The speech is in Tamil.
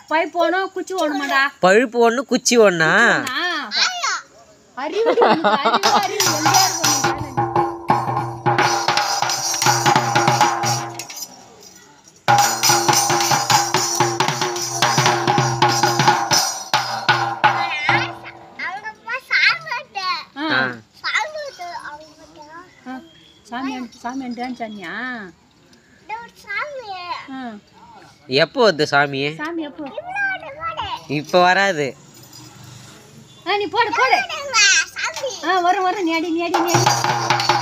பைப் ஓணும் குச்சி ஓணுமாடா பழுப்பு ஒன்று குச்சி ஒன்றா அறிவு உனக்கு அறிவு அறிவு எங்கேயா இருக்கும் நீ வேலை? ஆ, ஆ ஆ. சாமி சாமி டான்ஸ் ஆனியா ஆ எப்போ வருது சாமி சாமி எப்போ இப்போ வராது ஆ நீ போடு போடு ஆ வரும் வரும் நீ அடி நீ அடி நீ அடி